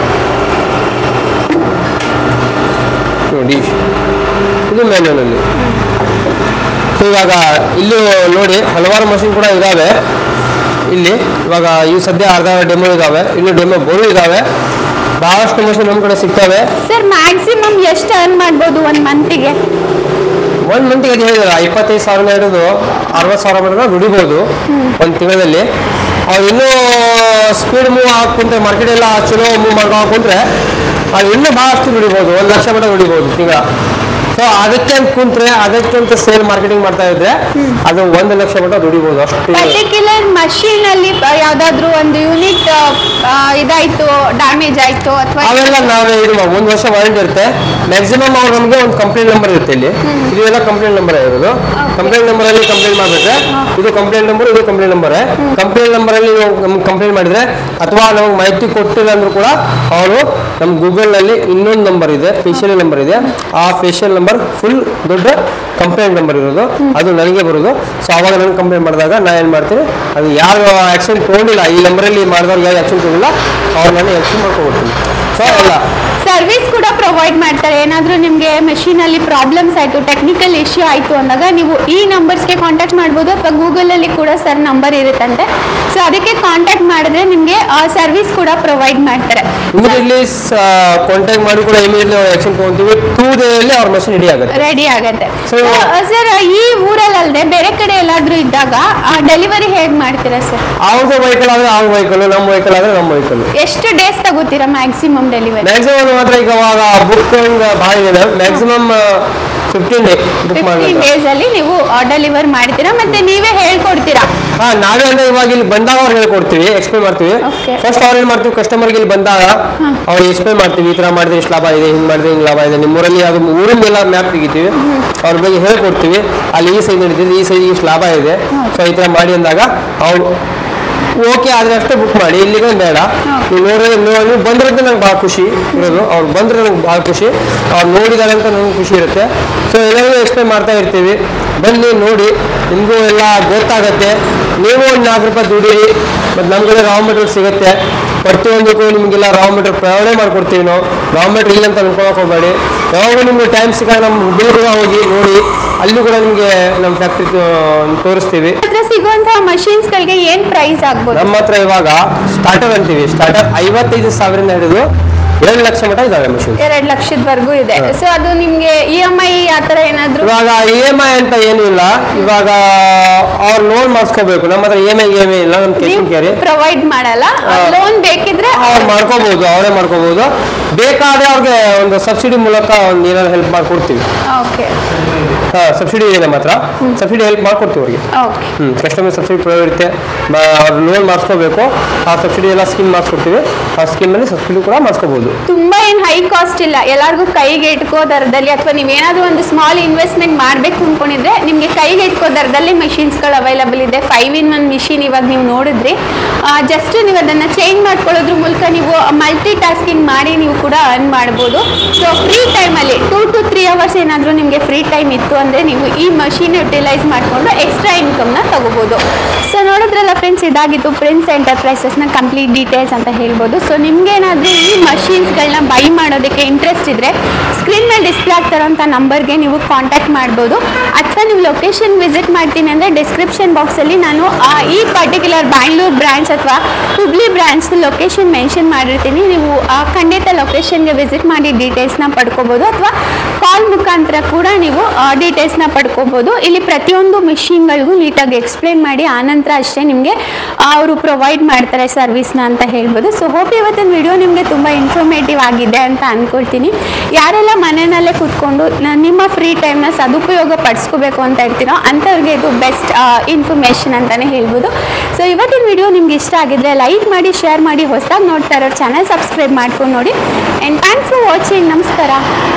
ನೋಡಿ ಇದು ಮ್ಯಾನ್ಯಲಲ್ಲಿ ಸೊ ಇವಾಗ ಇಲ್ಲೂ ನೋಡಿ ಹಲವಾರು ಮಷಿನ್ ಕೂಡ ಇದಾವೆ ಇಲ್ಲಿ ಇವಾಗ ಇವು ಸದ್ಯ ಅರ್ಧ ಡೆಮೋ ಇದಾವೆ ಇನ್ನು ಡೆಮೋ ಬೋರು ಇದಾವೆ ಬಹಳಷ್ಟು ಮಷಿನ್ ನಮ್ಮ ಕಡೆ ಸಿಗ್ತವೆ ಸರ್ ಮ್ಯಾಕ್ಸಿಮಮ್ ಎಷ್ಟು ಅರ್ನ್ ಮಾಡ್ಬೋದು ಒಂದ್ ಮಂತಿಗೆ ಒಂದ್ ಮಂತಿಗೆ ಅದು ಹೇಳಿದಾರೆ ಇಪ್ಪತ್ತೈದು ಸಾವಿರ ಹಿಡಿದು ಅರವತ್ತು ಸಾವಿರ ಮಟ್ಟ ದುಡಿಬೋದು ಒಂದು ತಿಂಗಳಲ್ಲಿ ಅವ್ರು ಇನ್ನೂ ಸ್ಪೀಡ್ ಮೂವ್ ಹಾಕೊಂಡ್ರೆ ಮಾರ್ಕೆಟ್ ಎಲ್ಲ ಚಲೋ ಮೂವ್ ಮಾಡ್ಕೊಂಡು ಹಾಕೊಂಡ್ರೆ ಅವ್ರು ಇನ್ನೂ ಬಹಳಷ್ಟು ದುಡಿಬೋದು ಒಂದು ಲಕ್ಷ ಮಟ್ಟ ದುಡಿಬೋದು ತಿಂಗಳ ಸೊ ಅದಕ್ಕೆ ಅಂತ ಕುಂತ್ರೆ ಅದಕ್ಕೆ ಅಂತ ಸೇಲ್ ಮಾರ್ಕೆಟಿಂಗ್ ಮಾಡ್ತಾ ಇದ್ರೆ ಅದು ಒಂದು ಲಕ್ಷ ಮಟ್ಟ ದುಡಿಬೋದು ಅಷ್ಟು ಪರ್ಟಿಕ್ಯುಲರ್ ಮಷೀನ್ ಅಲ್ಲಿ ಪ- ಯಾವ್ದಾದ್ರು ಒಂದು ಯೂನಿಟ್ ಇದಾಯ್ತು ಡ್ಯಾಮೇಜ್ ಆಯ್ತು ಅಥವಾ ಅವೆಲ್ಲ ನಾವೇ ಇದು ಮಾ- ಒಂದು ವರ್ಷ ವಾರಂಟಿ ಇರುತ್ತೆ ಮ್ಯಾಕ್ಸಿಮಮ್ ಅವ್ರು ನಮಗೆ ಒಂದು ಕಂಪ್ಲೇಂಟ್ ನಂಬರ್ ಇರುತ್ತೆ ಇಲ್ಲಿ ಇದು ಎಲ್ಲ ಕಂಪ್ಲೇಂಟ್ ನಂಬರ್ ಇರೋದು ಕಂಪ್ಲೇಂಟ್ ನಂಬರ್ ಅಲ್ಲಿ ಕಂಪ್ಲೇಂಟ್ ಮಾಡ್ಬಿಟ್ರೆ ಇದು ಕಂಪ್ಲೇಂಟ್ ನಂಬರ್ ಇದು ಕಂಪ್ಲೇಂಟ್ ನಂಬರ್ ಕಂಪ್ಲೇಂಟ್ ನಂಬರ್ ಅಲ್ಲಿ ನಾವು ನಮ್ಗೆ ಕಂಪ್ಲೇಂಟ್ ಮಾಡಿದ್ರೆ ಅಥವಾ ನಮಗೆ ಮಾಹಿತಿ ಕೊಟ್ಟಿಲ್ಲ ಅಂದ್ರೂ ಕೂಡ ಅವರು ನಮ್ಮ ಗೂಗಲ್ ನಲ್ಲಿ ಇನ್ನೊಂದು ನಂಬರ್ ಇದೆ ಫೇಶಿಯಲ್ ನಂಬರ್ ಇದೆ ಆ ಫೇಶಿಯಲ್ ನಂಬರ್ ಫುಲ್ ದೊಡ್ಡ ಕಂಪ್ಲೇಂಟ್ ನಂಬರ್ ಇರೋದು ಅದು ನನಗೆ ಬರೋದು ಸೊ ಅವಾಗ ನನಗೆ ಕಂಪ್ಲೇಂಟ್ ಮಾಡಿದಾಗ ನಾನು ಏನು ಮಾಡ್ತೀನಿ ಅದು ಯಾರು ಆಕ್ಷನ್ ತೊಗೊಂಡಿಲ್ಲ ಈ ನಂಬರಲ್ಲಿ ಮಾಡಿದವ್ರಿಗೆ ಯಾರು ಆಕ್ಷನ್ ತೊಗೊಂಡಿಲ್ಲ ಅವ್ರು ನಾನು ಆಕ್ಷನ್ ಮಾಡ್ಕೊಬಿಡ್ತೀನಿ ಸೊ ಅಲ್ಲ ಸರ್ವಿಸ್ ಕೂಡ ಪ್ರೊವೈಡ್ ಮಾಡ್ತಾರೆ ಏನಾದ್ರೂ ನಿಮ್ಗೆ machine ಅಲ್ಲಿ ಪ್ರಾಬ್ಲಮ್ಸ್ ಆಯ್ತು ಟೆಕ್ನಿಕಲ್ ಇಶ್ಯೂ ಆಯ್ತು ಅಂದಾಗ ನೀವು ಈ ನಂಬರ್ಸ್ಗೆ ಕಾಂಟ್ಯಾಕ್ಟ್ ಮಾಡ್ಬೋದು ಅಥವಾ ಗೂಗಲ್ ಅಲ್ಲಿ ಕೂಡ ಸರ್ ನಂಬರ್ ಇರುತ್ತಂತೆ ಸೊ ಅದಕ್ಕೆ ಕಾಂಟ್ಯಾಕ್ಟ್ ಮಾಡಿದ್ರೆ ನಿಮ್ಗೆ ಸರ್ವಿಸ್ ಕೂಡ ಪ್ರೊವೈಡ್ ಮಾಡ್ತಾರೆ ಇಮಿಡಿಯೇಟ್ಲಿ ಕಾಂಟ್ಯಾಕ್ಟ್ ಮಾಡಿ ಕೂಡ ಇಮಿಡಿಯೇಟ್ಲಿ ಅವ್ರು ಆಕ್ಷನ್ ತೊಗೊಂತೀವಿ ಟೂ ಡೇಯಲ್ಲಿ ಅವ್ರ ಮಷಿನ್ ರೆಡಿ ಆಗುತ್ತೆ ರೆಡಿ ಆಗತ್ತೆ So- ಸರ್ ಈ ಊರಲ್ಲಿ ಅಲ್ಲದೆ ಬೇರೆ ಕಡೆ ಎಲ್ಲಾದ್ರೂ ಇದ್ದಾಗ ಡೆಲಿವರಿ ಹೇಗ್ ಮಾಡ್ತೀರಾ ಸರ್ ಅವ್ರದ್ದು ವೆಹಿಕಲ್ ಆದ್ರೆ ಅವ್ರ ವೆಹಿಕಲ್ ನಮ್ಮ ವೆಹಿಕಲ್ ಆದ್ರೆ ನಮ್ಮ ವೆಹಿಕಲ್ ಎಷ್ಟು ಡೇಸ್ ತಗೋತೀರಾ ಮ್ಯಾಕ್ಸಿಮಮ್ ಡೆಲಿವರಿ ಮ್ಯಾಕ್ಸಿಮಮ್ ಮಾತ್ರ ಈಗ ಅವಾಗ ಬುಕ್ ಭಾಳ ಇದೆ maximum fifteen day book fifteen ಮಾಡಬೇಕು ಡೇಸ್ ಅಲ್ಲಿ ನೀವು ಡೆಲಿವರ್ ಮಾಡ್ತೀರಾ ಮತ್ತೆ ನೀವೇ ಹೇಳ್ಕೊಡ್ತೀರಾ ಹಾ ನಾವೇ ಅಂದ್ರೆ ಇವಾಗ ಇಲ್ಲಿ ಬಂದಾಗ ಅವ್ರು ಹೇಳ್ಕೊಡ್ತೀವಿ ಎಕ್ಸ್ಪ್ಲೇನ್ ಮಾಡ್ತೀವಿ Okay. ಫಸ್ಟ್ ಅವ್ರು ಏನ್ ಮಾಡ್ತೀವಿ ಕಸ್ಟಮರ್ಗೆ ಇಲ್ಲಿ ಬಂದಾಗ ಅವ್ರು ಎಕ್ಸ್ಪ್ಲೇನ್ ಮಾಡ್ತೀವಿ ಈ ತರ ಮಾಡಿದ್ರೆ ಇಷ್ಟು ಲಾಭ ಇದೆ ಹಿಂಗ್ ಮಾಡಿದ್ರೆ ಹಿಂಗ್ ಲಾಭ ಇದೆ ನಿಮ್ಮೂರಲ್ಲಿ ಅದು ಊರಿಂದೆಲ್ಲ ಮ್ಯಾಪ್ ತೆಗಿತೀವಿ ಅವ್ರ ಬಗ್ಗೆ ಹೇಳ್ಕೊಡ್ತೀವಿ ಅಲ್ಲಿ ಈ ಸೈಜ್ ನಡೀತಿದೆ ಈ ಸೈಜ್ ಇಷ್ಟು ಲಾಭ ಇದೆ ಸೊ ಈ ತರ ಮಾಡಿ ಅಂದಾಗ ಅವ್ರು ಓಕೆ ಆದ್ರೆ ಅಷ್ಟೇ ಬುಕ್ ಮಾಡಿ ಇಲ್ಲಿಗೆ ಬೇಡ ನೀವು ನೋಡಿದ್ರೆ ನೀವು ಬಂದಿರೋದು ನಂಗೆ ಭಾಳ ಖುಷಿ ಇರೋದು ಅವ್ರು ಬಂದ್ರೆ ನಂಗೆ ಭಾಳ ಖುಷಿ ಅವ್ರು ನೋಡಿದಾರೆ ಅಂತ ನನಗೆ ಖುಷಿ ಇರುತ್ತೆ ಸೊ ಎಲ್ಲರಿಗೂ ಎಕ್ಸ್ಪ್ಲೇನ್ ಮಾಡ್ತಾ ಇರ್ತೀವಿ ಬನ್ನಿ ನೋಡಿ ನಿಮಗೂ ಎಲ್ಲ ಗೊತ್ತಾಗತ್ತೆ ನೀವು ಒಂದು ನಾಲ್ಕು ರೂಪಾಯಿ ದುಡೀರಿ ಮತ್ತು ನಮ್ಗೆಲ್ಲ ರಾ ಮೆಟೀರಿಯಲ್ ಸಿಗುತ್ತೆ ಪ್ರತಿಯೊಂದಕ್ಕೂ ನಿಮಗೆಲ್ಲ ರಾ ಮೆಟೀರಿಯಲ್ ಪ್ರಯಾಣ ಮಾಡ್ಕೊಡ್ತೀವಿ ನಾವು ರಾ ಮೆಟೀರಿಯಲ್ ಇಲ್ಲ ಅಂತ ಅನ್ಕೊಳಕ್ ಹೋಗಬೇಡಿ ಯಾವಾಗ ನಿಮ್ಗೆ ಟೈಮ್ ಸಿಕ್ಕಾಗ ನಮ್ಮ ಹುಡುಗರು ಕೂಡ ಹೋಗಿ ನೋಡಿ ಅಲ್ಲಿ ಕೂಡ ನಿಮಗೆ ನಮ್ಮ ಫ್ಯಾಕ್ಟ್ರಿ ತೋರಿಸ್ತೀವಿ ಹತ್ರ ಸಿಗುವಂತಹ ಮಷೀನ್ಸ್ ಗಳಿಗೆ ಏನ್ ಪ್ರೈಸ್ ಆಗ್ಬೋದು ನಮ್ಮ ಹತ್ರ ಇವಾಗ ಸ್ಟಾರ್ಟರ್ ಅಂತೀವಿ ಸ್ಟಾರ್ಟರ್ ಐವತ್ತೈದು ಸಾವಿರದಿಂದ ಹಿಡಿದು ಎರಡು ಲಕ್ಷ ಮಟ್ಟ ಇದಾವೆ ಮಷಿನ್ ಎರಡ್ ಲಕ್ಷದವರೆಗೂ ಇದೆ ಹಾ. ಸೊ ಅದು ನಿಮ್ಗೆ ಇ ಎಂ ಐ ಆತರ ಏನಾದ್ರು ಇವಾಗ ಇ ಎಮ್ ಐ ಅಂತ ಏನೂ ಇಲ್ಲ ಇವಾಗ ಅವ್ರು ಲೋನ್ ಮಾಡಿಸ್ಕೋಬೇಕು ನಮ್ಮ ಹತ್ರ E M I E M I ಇಲ್ಲ ನಮ್ಮ ಕೇಶನ್ ಕ್ಯಾರಿ ಪ್ರೊವೈಡ್ ಮಾಡಲ್ಲ ಹಾ. ಲೋನ್ ಬೇಕಿದ್ರೆ ಅವ್ರು ಮಾಡ್ಕೋಬಹುದು ಅವರೇ ಮಾಡ್ಕೋಬಹುದು ಬೇಕಾದ್ರೆ ಅವ್ರಿಗೆ ಒಂದು ಸಬ್ಸಿಡಿ ಮೂಲಕ ಒಂದು ಏನಾದ್ರು ಹೆಲ್ಪ್ ಮಾಡ್ಕೊಡ್ತೀವಿ ಓಕೆ ಹಾ ಸಬ್ಸಿಡಿ ಇದೆ ನಮ್ಮ ಹತ್ರ ಸಬ್ಸಿಡಿ ಹೆಲ್ಪ್ ಮಾಡ್ಕೊಡ್ತೀವಿ ಅವ್ರಿಗೆ okay hmm customer subsidy provide ಇರುತ್ತೆ ಮ- ಅವ್ರು ಲೋನ್ ಮಾಡಿಸ್ಕೋಬೇಕು ಆ ಸಬ್ಸಿಡಿ ಎಲ್ಲ ಸ್ಕೀಮ್ ಮಾಡಿಸ್ಕೊಡ್ತೀವಿ ಆ ಸ್ಕೀಮಲ್ಲಿ ಸಬ್ಸಿಡಿ ಕೂಡ ಮಾಡಿಸ್ಕೋಬಹುದು ತುಂಬಾ ಏನ್ ಹೈ ಕಾಸ್ಟ್ ಇಲ್ಲ ಎಲ್ಲಾರ್ಗೂ ಕೈಗೆ ಇಟ್ಕೋ ದರದಲ್ಲಿ ಅಥವಾ ನೀವೇನಾದ್ರೂ ಒಂದು ಸ್ಮಾಲ್ ಇನ್ವೆಸ್ಟ್ಮೆಂಟ್ ಮಾಡ್ಬೇಕು ಅನ್ಕೊಂಡಿದ್ರೆ ನಿಮ್ಗೆ ಕೈಗೆ ಇಟ್ಕೋ ದರದಲ್ಲಿ machines ಗಳು ಅವೈಲಬಲ್ ಇದೆ ಫೈವ್ ಇನ್ ಒನ್ ಮಿಷಿನ್ ಇವಾಗ ನೀವು ನೋಡಿದ್ರಿ ಜಸ್ಟ್ ನೀವು ಅದನ್ನ ಚೇಂಜ್ ಮಾಡ್ಕೊಳ್ಳೋದ್ರ ಮೂಲಕ ನೀವು ಮಲ್ಟಿ ಟಾಸ್ಕಿಂಗ್ ಮಾಡಿ ನೀವು ಕೂಡ ಅರ್ನ್ ಮಾಡ್ಬೋದು ಸೊ ಫ್ರೀ ಟೈಮಲ್ಲಿ ಟೂ ಟು ತ್ರೀ ಅವರ್ಸ್ ಏನಾದರೂ ನಿಮಗೆ ಫ್ರೀ ಟೈಮ್ ಇತ್ತು ಅಂದರೆ ನೀವು ಈ ಮಷೀನ್ ಯುಟಿಲೈಸ್ ಮಾಡಿಕೊಂಡು ಎಕ್ಸ್ಟ್ರಾ ಇನ್ಕಮ್ನ ತಗೋಬೋದು ಸೊ ನೋಡಿದ್ರಲ್ಲ ಫ್ರೆಂಡ್ಸ್ ಇದಾಗಿತ್ತು ಪ್ರಿನ್ಸ್ ಎಂಟರ್ಪ್ರೈಸಸ್ನ ಕಂಪ್ಲೀಟ್ ಡೀಟೇಲ್ಸ್ ಅಂತ ಹೇಳ್ಬೋದು ಸೊ ನಿಮ್ಗೇನಾದರೂ ಈ ಮಷೀನ್ಸ್ಗಳನ್ನ ಬೈ ಮಾಡೋದಕ್ಕೆ ಇಂಟ್ರೆಸ್ಟ್ ಇದ್ದರೆ ಸ್ಕ್ರೀನ್ ಮೇಲೆ ಡಿಸ್ಪ್ಲೇ ಆಗ್ತಾರಂಥ ನಂಬರ್ಗೆ ನೀವು ಕಾಂಟ್ಯಾಕ್ಟ್ ಮಾಡ್ಬೋದು ಅಥವಾ ನೀವು ಲೊಕೇಶನ್ ವಿಸಿಟ್ ಮಾಡ್ತೀನಿ ಅಂದರೆ ಡಿಸ್ಕ್ರಿಪ್ಷನ್ ಬಾಕ್ಸಲ್ಲಿ ನಾನು ಆ, ಈ ಪರ್ಟಿಕ್ಯುಲರ್ ಬ್ಯಾಂಗ್ಳೂರ್ ಬ್ರಾಂಚ್ ಅಥವಾ ಹುಬ್ಳಿ ಬ್ರಾಂಚ್ ಲೊಕೇಶನ್ ಮೆನ್ಷನ್ ಮಾಡಿರ್ತೀನಿ ನೀವು ಆ, ಖಂಡಿತ ಲೊಕೇಶನ್ಗೆ ವಿಸಿಟ್ ಮಾಡಿ ಡೀಟೇಲ್ಸ್ನ ಪಡ್ಕೋಬೋದು ಅಥವಾ ಕಾಲ್ ಮುಖಾಂತರ ಕೂಡ ನೀವು ಡೀಟೇಲ್ಸ್ನ ಪಡ್ಕೋಬೋದು ಇಲ್ಲಿ ಪ್ರತಿಯೊಂದು ಮಿಷಿನ್ಗಳಿಗೂ ನೀಟಾಗಿ ಎಕ್ಸ್ಪ್ಲೇನ್ ಮಾಡಿ ಆನಂತರ ಅಷ್ಟೇ ನಿಮಗೆ ಅವರು ಪ್ರೊವೈಡ್ ಮಾಡ್ತಾರೆ ಸರ್ವಿಸ್ನ ಅಂತ ಹೇಳ್ಬೋದು ಸೊ ಹೋಪ್ ಇವತ್ತಿನ ವಿಡಿಯೋ ನಿಮಗೆ ತುಂಬ ಇನ್ಫಾರ್ಮೇಟಿವ್ ಆಗಿದೆ ಅಂತ ಅಂದ್ಕೊಳ್ತೀನಿ ಯಾರೆಲ್ಲ ಮನೆಯಲ್ಲೇ ಕೂತ್ಕೊಂಡು ನ- ನಿಮ್ಮ ಫ್ರೀ ಟೈಮ್ನ ಸದುಪಯೋಗ ಪಡಿಸ್ಕೋಬೇಕು ಅಂತ ಇರ್ತೀರೋ ಅಂಥವ್ರಿಗೆ ಇದು ಬೆಸ್ಟ್ ಇನ್ಫಾರ್ಮೇಷನ್ ಅಂತಲೇ ಹೇಳ್ಬೋದು ಸೊ ಇವತ್ತಿನ ವಿಡಿಯೋ ನಿಮ್ಗೆ ಇಷ್ಟ ಆಗಿದ್ರೆ ಲೈಕ್ ಮಾಡಿ ಶೇರ್ ಮಾಡಿ ಹೊಸದಾಗಿ ನೋಡ್ತಾ ಇರೋ ಚಾನಲ್ ಸಬ್ಸ್ಕ್ರೈಬ್ ಮಾಡ್ಕೊಂಡು ನೋಡಿ ಆ್ಯಂಡ್ ಥ್ಯಾಂಕ್ಸ್ ಫಾರ್ ವಾಚಿಂಗ್ ನಮಸ್ಕಾರ